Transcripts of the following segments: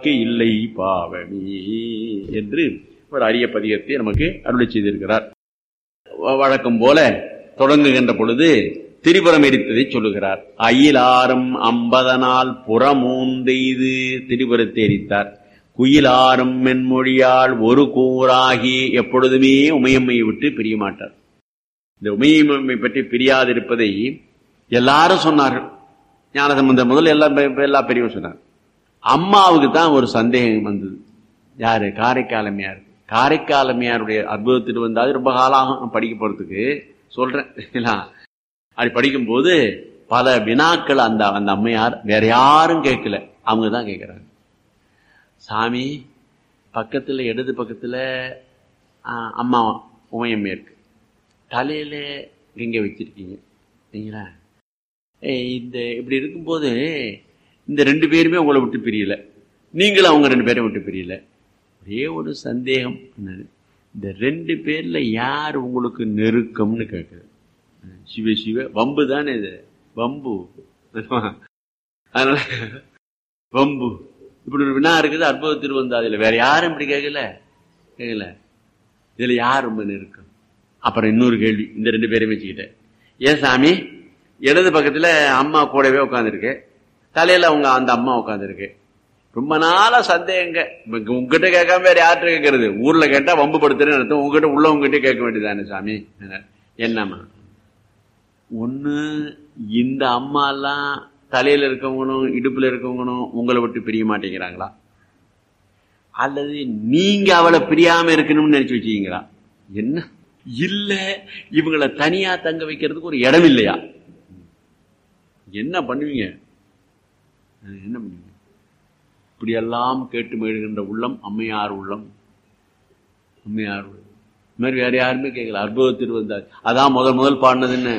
இல்லை பாவமே என்று ஒரு அரிய பதிகத்தை நமக்கு அருளை செய்திருக்கிறார் வ- வழக்கம் போல தொடங்குகின்ற பொழுது திரிபுரம் எரித்ததை சொல்லுகிறார் அயிலாரும் அம்பதனால் புறமூந்தெய்து திரிபுரத்தை எரித்தார் குயிலாரும் மென்மொழியால் ஒரு கூறாகி எப்பொழுதுமே உமையம்மையை விட்டு பிரிய மாட்டார் இந்த உமையம்மை பற்றி பிரியாதிருப்பதை எல்லாரும் சொன்னார்கள் ஞானசம்பந்தர் முதல் எல்லா பெ- எல்லா பெரியவரும் சொன்னார் அம்மாவுக்கு தான் ஒரு சந்தேகம் வந்தது யாரு காரைக்காலமையார் காரைக்காலமையாருடைய அற்புதத்தில் வந்தாது ரொம்ப காலம் ஆகும் படிக்க போறதுக்கு சொல்றேன் இல்லைங்களா? அப்படி படிக்கும்போது பல வினாக்கள் அந்த அந்த அம்மையார் வேற யாரும் கேட்கல அவங்க தான் கேட்கிறாங்க சாமி பக்கத்துல இடது பக்கத்துல ஆ, அம்மா உமையம்மை இருக்கு தலையில எங்க வச்சிருக்கீங்க சரிங்களா ஏய், இந்த இப்படி இருக்கும்போது இந்த ரெண்டு பேருமே உங்களை விட்டு பிரியல நீங்களும் அவங்க ரெண்டு பேரும் விட்டு பிரியல ஒரே ஒரு சந்தேகம் என்னது, இந்த ரெண்டு பேர்ல யார் உங்களுக்கு நெருக்கம்னு கேட்குது சிவ சிவ வம்பு தானே இது வம்பு அதனால வம்பு இப்படி ஒரு வினா இருக்குது அற்புத திருவந்தாதில வேற யாரும் இப்படி கேட்கல கேட்கல இதுல யார் ரொம்ப நெருக்கம் அப்புறம் இன்னொரு கேள்வி இந்த ரெண்டு பேரையும் வச்சுக்கிட்டேன் ஏன் சாமி இடது பக்கத்துல அம்மா கூடவே உட்காந்துருக்கு தலையில அவங்க அந்த அம்மா உட்காந்துருக்கு ரொம்ப நாளா சந்தேகங்க இப்ப உங்ககிட்ட கேட்காம வேற யார்கிட்ட கேட்கறது ஊர்ல கேட்டா வம்பு படுத்துறேன்னு அர்த்தம் உங்ககிட்ட உள்ளவங்ககிட்ட கேட்க வேண்டியதானே சாமி என்னம்மா ஒண்ணு இந்த அம்மா எல்லாம் தலையில இருக்கவங்களும் இடுப்புல இருக்கவங்களும் உங்களை விட்டு பிரிய மாட்டேங்கிறாங்களா அல்லது நீங்க அவளை பிரியாம இருக்கணும்னு நினைச்சு வச்சுக்கீங்களா என்ன இல்ல இவங்களை தனியா தங்க வைக்கிறதுக்கு ஒரு இடம் இல்லையா என்ன பண்ணுவீங்க அஹ் என்ன பண்ணுவீங்க இப்படியெல்லாம் கேட்டு மகிழ்கின்ற உள்ளம் அம்மையார் உள்ளம் அம்மையார் உள்ளம் இந்த மாதிரி வேற யாருமே கேட்கல அற்புதத்தில் வந்தார் அதான் முதல் முதல் பாடினதுன்னு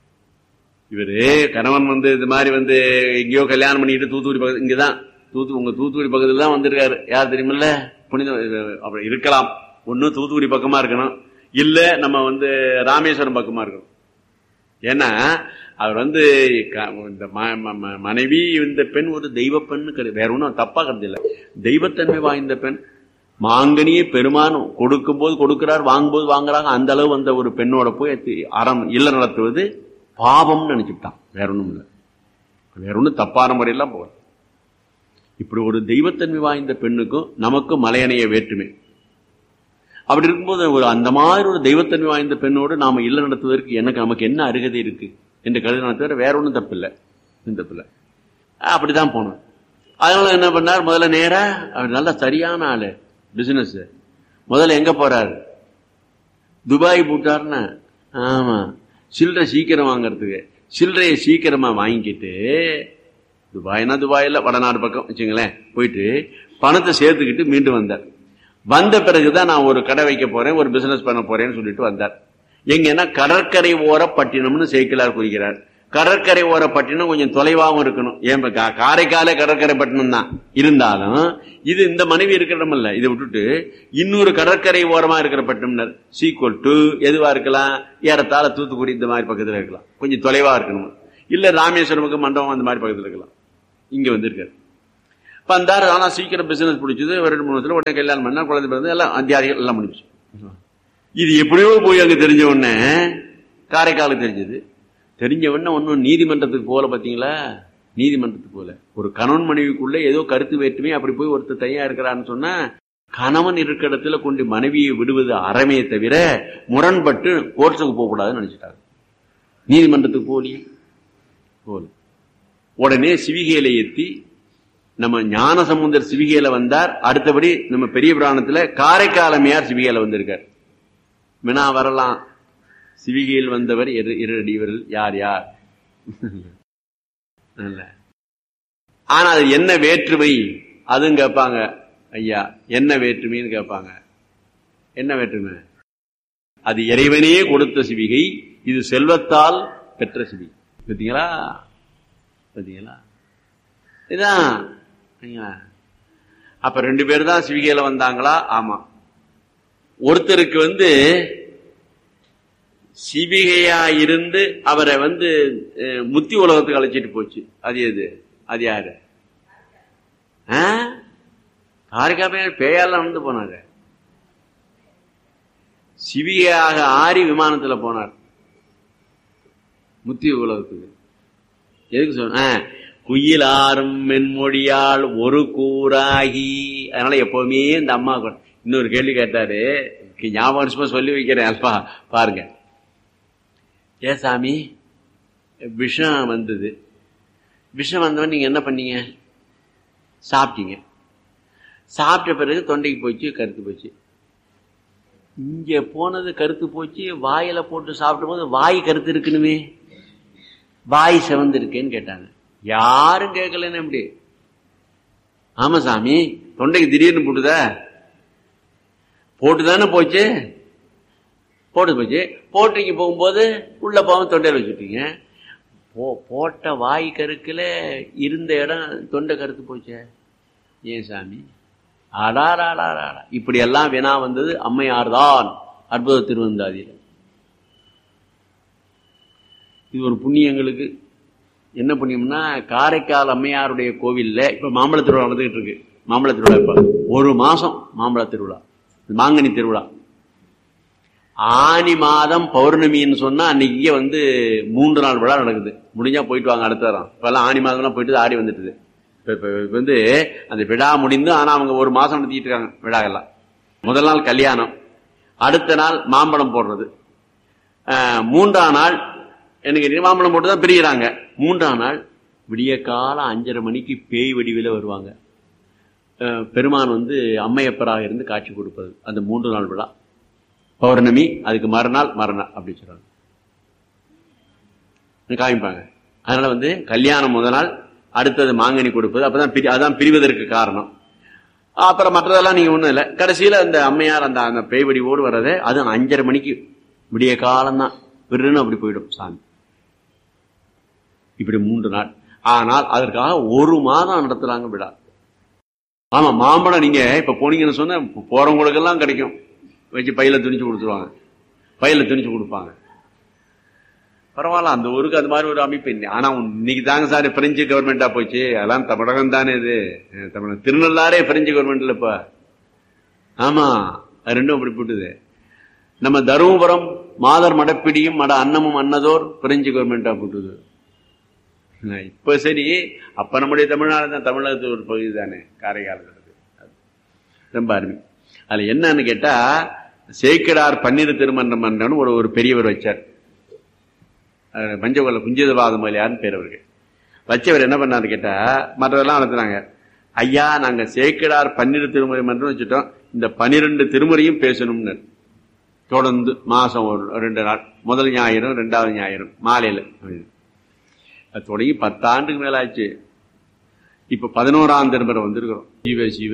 இவரு கணவன் வந்து இது மாதிரி வந்து எங்கேயோ கல்யாணம் பண்ணிட்டு தூத்துக்குடி பக்கத்து இங்கதான் தூத்து உங்க தூத்துக்குடி பக்கத்துல தான் வந்திருக்காரு யார் தெரியுமில்ல புனித அப்படி இருக்கலாம் ஒண்ணு தூத்துக்குடி பக்கமா இருக்கணும் இல்ல நம்ம வந்து ராமேஸ்வரம் பக்கமா இருக்கணும் ஏன்னா அவர் வந்து க- இந்த ம- ம- ம- மனைவி இந்த பெண் ஒரு தெய்வ பெண்ணு கிடையாது வேற ஒன்றும் தப்பா கருது இல்லை தெய்வத்தன்மை வாய்ந்த பெண் மாங்கனியே பெருமான் கொடுக்கும்போது கொடுக்கிறார் வாங்கும்போது வாங்குறாங்க அந்த அளவு வந்த ஒரு பெண்ணோட போய் தி- அறம் இல்ல நடத்துவது பாவம்னு நினைச்சுட்டான் வேற ஒண்ணும் இல்லை வேற ஒன்றும் தப்பான முறையெல்லாம் போகல இப்படி ஒரு தெய்வத்தன்மை வாய்ந்த பெண்ணுக்கும் நமக்கும் மலையணைய வேற்றுமை அப்படி இருக்கும்போது ஒரு அந்த மாதிரி ஒரு தெய்வத்தன்மை வாய்ந்த பெண்ணோடு நாம இல்ல நடத்துவதற்கு எனக்கு நமக்கு என்ன அருகதை இருக்கு என்று கருதினா தவிர வேற ஒன்றும் தப்பில்லை ஒண்ணும் தப்பில்லை அப்படிதான் போனோம் அதனால என்ன பண்ணார் முதல்ல நேரா அவர் நல்ல சரியான ஆளு பிசினஸ் முதல்ல எங்க போறாரு துபாய் போட்டாருன்னா ஆமா சில்லறை சீக்கிரம் வாங்குறதுக்கு சில்லறையை சீக்கிரமா வாங்கிக்கிட்டு துபாய்னா துபாயில் வடநாடு பக்கம் வச்சுங்களேன் போயிட்டு பணத்தை சேர்த்துக்கிட்டு மீண்டும் வந்தார் வந்த பிறகுதான் நான் ஒரு கடை வைக்க போறேன் ஒரு பிசினஸ் பண்ண போறேன்னு சொல்லிட்டு வந்தார் எங்கன்னா கடற்கரை ஓர பட்டினம்னு சேக்கிலார் குறிக்கிறார் கடற்கரை ஓர பட்டினம் கொஞ்சம் தொலைவாகவும் இருக்கணும் ஏன் இப்ப கா- காரைக்கால கடற்கரை பட்டினம் தான் இருந்தாலும் இது இந்த மனைவி இருக்கிற இடம் இல்ல இதை விட்டுட்டு இன்னொரு கடற்கரை ஓரமா இருக்கிற பட்டினம் சீக்வல் டு எதுவா இருக்கலாம் ஏறத்தாழ தூத்துக்குடி இந்த மாதிரி பக்கத்துல இருக்கலாம் கொஞ்சம் தொலைவா இருக்கணும் இல்ல ராமேஸ்வரமுக்கு மண்டபம் அந்த மாதிரி பக்கத்துல இருக்கலாம் இங்க வந்திருக்காரு வந்தாரு ஆனா சீக்கிரம் பிசினஸ் பிடிச்சது ஒரு ரெண்டு மூணு வருஷத்துல உடனே கல்யாணம் பண்ணா குழந்தை பிறந்து எல்லாம் அதிகாரிகள் எல்லாம் முடிச்சு இது எப்படியோ போய் அங்க தெரிஞ்ச உடனே காரைக்காலுக்கு தெரிஞ்சது தெரிஞ்ச உடனே ஒன்னும் நீதிமன்றத்துக்கு போல பாத்தீங்களா நீதிமன்றத்துக்கு போல ஒரு கணவன் மனைவிக்குள்ள ஏதோ கருத்து வேற்றுமை அப்படி போய் ஒருத்தர் தனியா இருக்கிறான்னு சொன்னா கணவன் இருக்கிற இடத்துல கொண்டு மனைவியை விடுவது அறமே தவிர முரண்பட்டு கோர்ட்டுக்கு போக கூடாதுன்னு நினைச்சிட்டாங்க நீதிமன்றத்துக்கு போலியே போல உடனே சிவிகையில ஏத்தி நம்ம ஞானசமுந்தர் சிவிகையில வந்தார் அடுத்தபடி நம்ம பெரிய புராணத்துல காரைக்காலமையார் சிவிகையில வந்திருக்கார் வினா வரலாம் சிவிகையில் வந்தவர் இரு இருடிவரில் யார் யார் இல்ல. ஆனா அது என்ன வேற்றுமை அதுவும் கேட்பாங்க ஐயா என்ன வேற்றுமைன்னு கேட்பாங்க என்ன வேற்றுமை அது இறைவனே கொடுத்த சிவிகை இது செல்வத்தால் பெற்ற சிவிகை பார்த்தீங்களா பார்த்தீங்களா இதான் சரிங்களா? அப்ப ரெண்டு பேர் தான் சிவிகையில வந்தாங்களா ஆமா ஒருத்தருக்கு வந்து சிவிகையா இருந்து அவரை வந்து அஹ், முத்தி உலகத்துக்கு அழைச்சிட்டு போச்சு அது எது அது யாரு ஆ? காரைக்கால் பேயால நடந்து போனாங்க சிவிகையாக ஆறி விமானத்துல போனார் முத்தி உலகத்துக்கு எதுக்கு சொன்ன குயிலாரும் மென்மொழியால் ஒரு கூறாகி அதனால எப்பவுமே இந்த அம்மா கூட- இன்னொரு கேள்வி கேட்டாரு ஞாபகம் சும்மா சொல்லி வைக்கிறேன் அல்பா பாருங்க ஏ சாமி விஷம் வந்தது விஷம் வந்தவன் நீங்க என்ன பண்ணீங்க சாப்பிட்டீங்க சாப்பிட்ட பிறகு தொண்டைக்கு போச்சு கருத்து போச்சு இங்க போனது கருத்து போச்சு வாயில போட்டு சாப்பிடும் போது வாய் கருத்து இருக்கணுமே வாய் சிவந்து இருக்கேன்னு கேட்டாங்க யாரும் கேட்கலன்னு எப்படி ஆமா சாமி தொண்டைக்கு திடீர்னு போட்டுதா போட்டுதானே போச்சு போட்டு போச்சு போட்டுக்கு போகும்போது உள்ள போகாம தொண்டையில் வச்சுட்டீங்க போ போட்ட வாய் கருக்குல இருந்த இடம் தொண்டை கருத்து போச்சே ஏன் சாமி அடாராடாரா இப்படி எல்லாம் வினா வந்தது அம்மையார் தான் அற்புத திருவந்தாதியில இது ஒரு புண்ணியங்களுக்கு என்ன புண்ணியம்னா காரைக்கால் அம்மையாருடைய கோவில்ல இப்ப மாம்பழ திருவிழா நடந்துகிட்டு இருக்கு மாம்பழ திருவிழா இப்ப ஒரு மாசம் மாம்பழ திருவிழா மாங்கனி திருவிழா ஆனி மாதம் பௌர்ணமின்னு சொன்னா அன்னைக்கு வந்து மூன்று நாள் விழா நடக்குது முடிஞ்சா போயிட்டு வாங்க அடுத்த வாரம் இப்பெல்லாம் ஆனி மாதம்லாம் போயிட்டு ஆடி வந்துட்டுது இப்ப இப்ப இப்ப வந்து அந்த விழா முடிந்து ஆனா அவங்க ஒரு மாசம் நடத்திட்டு இருக்காங்க விழாக்கெல்லாம் முதல் நாள் கல்யாணம் அடுத்த நாள் மாம்பழம் போடுறது ஆஹ், மூன்றாம் நாள் எனக்கு தெரியும், மாம்பழம் போட்டு தான் பிரிகிறாங்க மூன்றாம் நாள் விடிய காலம் அஞ்சரை மணிக்கு பேய் வடிவில் வருவாங்க அஹ், பெருமான் வந்து அம்மையப்பராக இருந்து காட்சி கொடுப்பது அந்த மூன்று நாள் விழா பௌர்ணமி அதுக்கு மறுநாள் மறுநாள் அப்படி சொல்றாங்க காமிப்பாங்க அதனால வந்து கல்யாணம் முதல் நாள் அடுத்தது மாங்கனி கொடுப்பது அப்பதான் பிரி அதான் பிரிவதற்கு காரணம் அப்புறம் மற்றதெல்லாம் நீங்க ஒண்ணும் இல்லை கடைசியில அந்த அம்மையார் அந்த அந்த பேய் வடிவோடு வர்றது அது அஞ்சரை மணிக்கு விடிய காலம் தான் விருன்னு அப்படி போயிடும் சாமி இப்படி மூன்று நாள் ஆனால் அதற்காக ஒரு மாதம் நடத்துறாங்க விழா ஆமா மாம்பழம் நீங்க இப்ப போனீங்கன்னு சொன்னா போறவங்களுக்கு எல்லாம் கிடைக்கும் வச்சு பையில துணிச்சு கொடுத்துருவாங்க பையில துணிச்சு கொடுப்பாங்க பரவாயில்ல அந்த ஊருக்கு அது மாதிரி ஒரு அமைப்பு இல்லை ஆனா இன்னைக்கு தாங்க சார் பிரெஞ்சு கவர்மெண்டா போச்சு அதெல்லாம் தமிழகம் தானே இது அஹ் தமிழகம் திருநள்ளாரே பிரெஞ்சு கவர்மெண்ட்ல இப்ப ஆமா அது ரெண்டும் அப்படி போட்டுது நம்ம தருமபுரம் மாதர் மடப்பிடியும் மட அன்னமும் அன்னதோர் பிரெஞ்சு கவர்மெண்டா போட்டுது அஹ் இப்ப சரி அப்ப நம்முடைய தமிழ்நாடு தான் தமிழகத்து ஒரு பகுதி தானே காரைக்காலத்துக்கு ரொம்ப அருமை அதுல என்னன்னு கேட்டா சேக்கிடார் பன்னீர் திருமன்றம் மன்றம்னு ஒரு ஒரு பெரியவர் வச்சார் அஹ் பஞ்சகோல குஞ்சிதவாத மொழியார்னு பேர் அவருக்கு வச்சவர் என்ன பண்ணாரு கேட்டா மற்றதெல்லாம் நடத்துனாங்க ஐயா நாங்க சேக்கிடார் பன்னிரு திருமுறை மன்றம் வச்சுட்டோம் இந்த பனிரெண்டு திருமுறையும் பேசணும்னு தொடர்ந்து மாசம் ஒரு ரெண்டு நாள் முதல் ஞாயிறும் ரெண்டாவது ஞாயிறும் மாலையில அப்படின்னு. அது தொடங்கி பத்தாண்டுக்கு மேல ஆச்சு இப்ப பதினோராம் திருமுறை வந்திருக்கிறோம் சிவ சிவ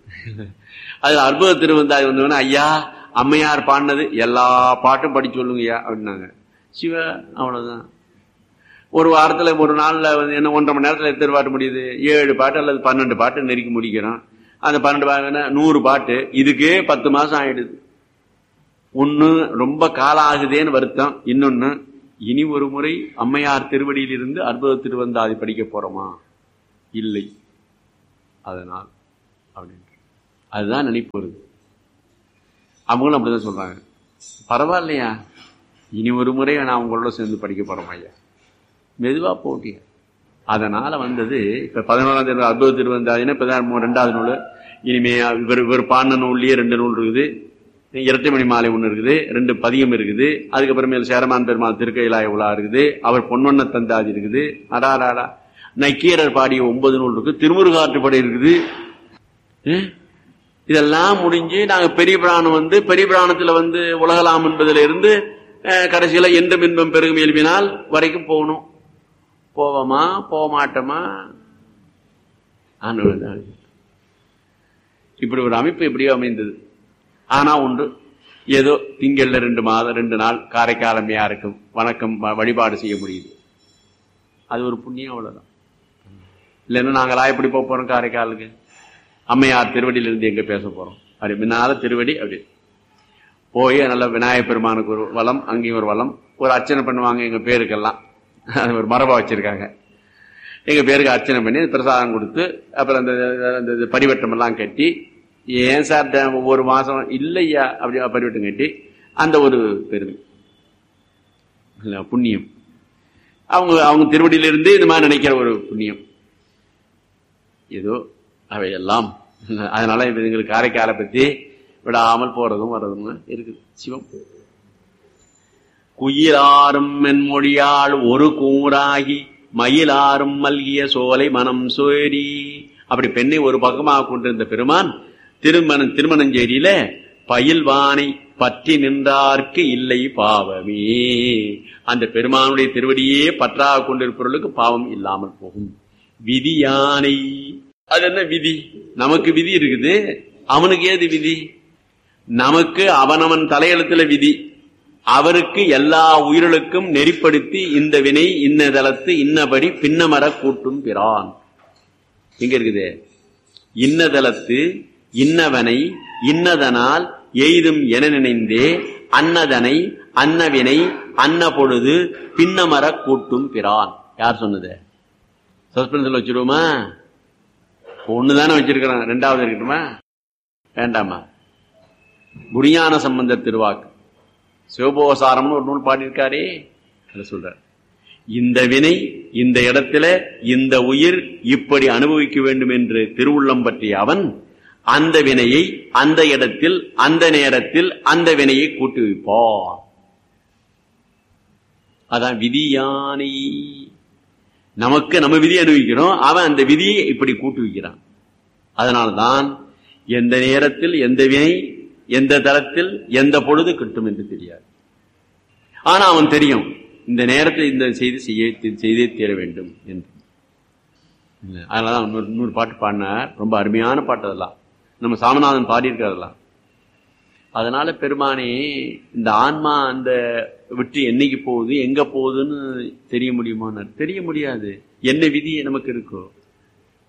அது அற்புத திருவந்தாய் வந்தவொடனே ஐயா அம்மையார் பாடினது எல்லா பாட்டும் படிச்சு சொல்லுங்கய்யா அப்படின்னாங்க சிவ அவ்வளவுதான் ஒரு வாரத்துல ஒரு நாள்ல வந்து என்ன ஒன்றரை மணி நேரத்துல எத்தனை பாட்டு முடியுது ஏழு பாட்டு அல்லது பன்னெண்டு பாட்டு நெருக்கி முடிக்கிறோம் அந்த பன்னெண்டு பாட்டு நூறு பாட்டு இதுக்கே பத்து மாசம் ஆயிடுது ஒண்ணு ரொம்ப காலம் ஆகுதேன்னு வருத்தம் இன்னொன்னு இனி ஒரு முறை அம்மையார் திருவடியிலிருந்து அற்புத திருவந்தாதி படிக்க போறோமா இல்லை அதனால் அப்படின்னு அதுதான் நினைப்பு வருது அவங்களும் அப்படிதான் சொல்றாங்க பரவாயில்லையா இனி ஒரு முறை நான் உங்களோட சேர்ந்து படிக்க போறோம் ஐயா மெதுவா போட்டிய அதனால வந்தது இப்ப பதினோராம் தேதி அற்புத திருவந்தாதினா இப்பதான் மூ- ரெண்டாவது நூல் இனிமே இவர் இவர் பாடின நூல்லயே ரெண்டு நூல் இருக்குது இரட்டை மணி மாலை ஒண்ணு இருக்குது ரெண்டு பதியம் இருக்குது அதுக்கப்புறமேல் சேரமான் பெருமாள் திருக்கையிலாய உலா இருக்குது அவர் பொன்வண்ண தந்தாதி இருக்குது அடாராடா நக்கீரர் பாடிய ஒன்பது நூல் இருக்கு திருமுருகாற்றுப்படை இருக்குது ஏ? இதெல்லாம் முடிஞ்சு நாங்க பெரிய பிராணம் வந்து பெரிய பிராணத்துல வந்து உலகலாம் என்பதுல இருந்து அஹ், கடைசியில என்றும் இன்பம் பெருகும் எழுப்பினால் வரைக்கும் போகணும் போவோமா போக மாட்டோமா ஆண்டவன் தான். இப்படி ஒரு அமைப்பு எப்படியோ அமைந்தது ஆனா உண்டு ஏதோ திங்கள்ல ரெண்டு மாதம் ரெண்டு நாள் காரைக்காலமையா இருக்கும் வணக்கம் வ- வழிபாடு செய்ய முடியுது அது ஒரு புண்ணியம் அவ்வளவுதான் இல்லைன்னா நாங்களா எப்படி போக போறோம் காரைக்காலுக்கு அம்மையார் திருவடியில இருந்து எங்க பேச போறோம் அப்படி முன்னால திருவடி அப்படி போய் நல்ல விநாயகப் பெருமானுக்கு ஒரு வளம் அங்கேயும் ஒரு வளம் ஒரு அர்ச்சனை பண்ணுவாங்க எங்க பேருக்கெல்லாம் அது ஒரு மரபா வச்சிருக்காங்க எங்க பேருக்கு அர்ச்சனை பண்ணி பிரசாதம் கொடுத்து அப்புறம் அந்த அந்த- அந்த பரிவட்டம் எல்லாம் கட்டி ஏன் சார் ட- ஒவ்வொரு மாசம் இல்லையா அப்படி பரிவட்டம் கட்டி அந்த ஒரு பெருமை இல்ல, புண்ணியம் அவங்க அவங்க திருவடியிலிருந்து இது மாதிரி நினைக்கிற ஒரு புண்ணியம் ஏதோ அவையெல்லாம் அதனால இதுங்களுக்கு காரைக்காலை பத்தி விடாமல் போறதும் வர்றதும் இருக்குது சிவம் குயிலாரும் மென்மொழியால் ஒரு கூறாகி மயிலாரும் மல்கிய சோலை மனம் சோரி அப்படி பெண்ணை ஒரு பக்கமாக கொண்டிருந்த பெருமான் திருமணம் திருமணஞ்சேரியில பயில்வானை பற்றி நின்றார்க்கு இல்லை பாவமே அந்த பெருமானுடைய திருவடியே பற்றாக கொண்டிருப்பவர்களுக்கு பாவம் இல்லாமல் போகும் விதி யானை அது என்ன விதி நமக்கு விதி இருக்குது அவனுக்கு ஏது விதி நமக்கு அவனவன் தலையெழுத்துல விதி அவருக்கு எல்லா உயிர்களுக்கும் நெறிப்படுத்தி இந்த வினை இன்ன தளத்து இன்னபடி பின்னமர கூட்டும் பிரான் எங்க இருக்குது இன்னதளத்து இன்னவனை இன்னதனால் எய்தும் என நினைந்தே அன்னதனை அன்னவினை அன்ன பொழுது பின்னமர கூட்டும் பிரான் யார் சொன்னது சஸ்பென்ஸ்ல வச்சிருவோமா ஒண்ணுதானே வச்சிருக்கிறோம் ரெண்டாவது இருக்கட்டுமா வேண்டாமா குடியான சம்பந்த திருவாக்கு சிவபோசாரம்னு ஒரு நூல் பாடியிருக்காரே அதை சொல்றார் இந்த வினை இந்த இடத்துல இந்த உயிர் இப்படி அனுபவிக்க வேண்டும் என்று திருவுள்ளம் பற்றிய அவன் அந்த வினையை அந்த இடத்தில் அந்த நேரத்தில் அந்த வினையை கூட்டி வைப்பான் அதான் விதியானை நமக்கு நம்ம விதி அனுபவிக்கிறோம் அவன் அந்த விதியை இப்படி கூட்டி வைக்கிறான் அதனால்தான் எந்த நேரத்தில் எந்த வினை எந்த தளத்தில் எந்த பொழுது கிட்டும் என்று தெரியாது ஆனா அவன் தெரியும் இந்த நேரத்தில் இந்த செய்தி செய்ய செய்தே தீர வேண்டும் என்று இல்ல, அதனாலதான் இன்னொரு இன்னொரு பாட்டு பாடினார் ரொம்ப அருமையான பாட்டு அதெல்லாம் நம்ம சாமநாதன் பாடியிருக்கிறதெல்லாம் அதனால பெருமானே இந்த ஆன்மா அந்த விட்டு என்னைக்கு போகுது எங்க போகுதுன்னு தெரிய முடியுமான்னார் தெரிய முடியாது என்ன விதி நமக்கு இருக்கோ